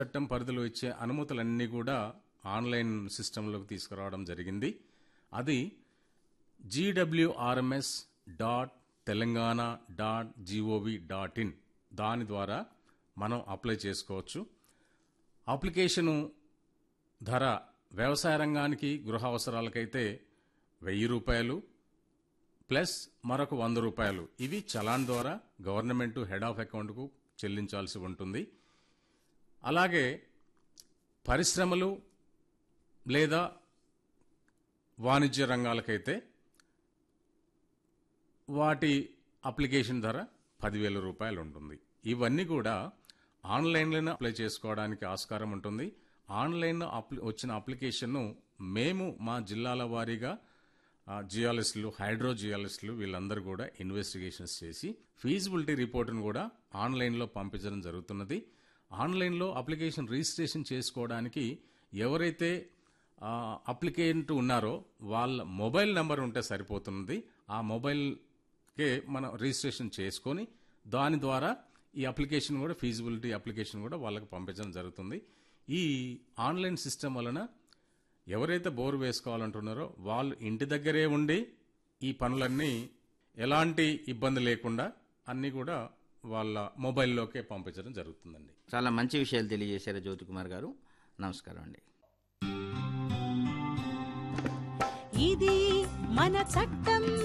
చట్టం పరిధిలో ఇచ్చే అనుమతులన్నీ కూడా ఆన్లైన్ సిస్టంలోకి తీసుకురావడం జరిగింది అది GWRMS dot Telangana dot GOV dot IN దాని ద్వారా మనం అప్లై చేసుకోవచ్చు అప్లికేషను ధర వ్యవసాయ రంగానికి గృహ అవసరాలకైతే వెయ్యి రూపాయలు ప్లస్ మరొక వంద రూపాయలు ఇవి చలాన్ ద్వారా గవర్నమెంట్ హెడ్ ఆఫ్ అకౌంట్కు చెల్లించాల్సి ఉంటుంది అలాగే పరిశ్రమలు లేదా వాణిజ్య రంగాలకైతే వాటి అప్లికేషన్ ధర పదివేల రూపాయలు ఉంటుంది ఇవన్నీ కూడా ఆన్లైన్లోనే అప్లై చేసుకోవడానికి ఆస్కారం ఉంటుంది ఆన్లైన్లో అప్లి వచ్చిన అప్లికేషన్ను మేము మా జిల్లాల వారీగా ఆ, జియాలజిస్టులు హైడ్రో జియాలజిస్టులు వీళ్ళందరూ కూడా ఇన్వెస్టిగేషన్స్ చేసి ఫీజిబిలిటీ రిపోర్టును కూడా ఆన్లైన్లో పంపించడం జరుగుతున్నది ఆన్లైన్లో అప్లికేషన్ రిజిస్ట్రేషన్ చేసుకోవడానికి ఎవరైతే ఆ, అప్లికెంట్ ఉన్నారో వాళ్ళ మొబైల్ నెంబర్ ఉంటే సరిపోతున్నది ఆ మొబైల్కే మనం రిజిస్ట్రేషన్ చేసుకొని దాని ద్వారా ఈ అప్లికేషన్ కూడా ఫీజిబిలిటీ అప్లికేషన్ కూడా వాళ్ళకి పంపించడం జరుగుతుంది ఈ ఆన్లైన్ సిస్టమ్ వలన ఎవరైతే బోర్ వేసుకోవాలంటున్నారో వాళ్ళు ఇంటి దగ్గరే ఉండి ఈ పనులన్నీ ఎలాంటి ఇబ్బంది లేకుండా అన్నీ కూడా వాళ్ళ మొబైల్లోకే పంపించడం జరుగుతుందండి చాలా మంచి విషయాలు తెలియజేశారు జ్యోతి కుమార్ గారు నమస్కారం అండి ఇది మన చట్టం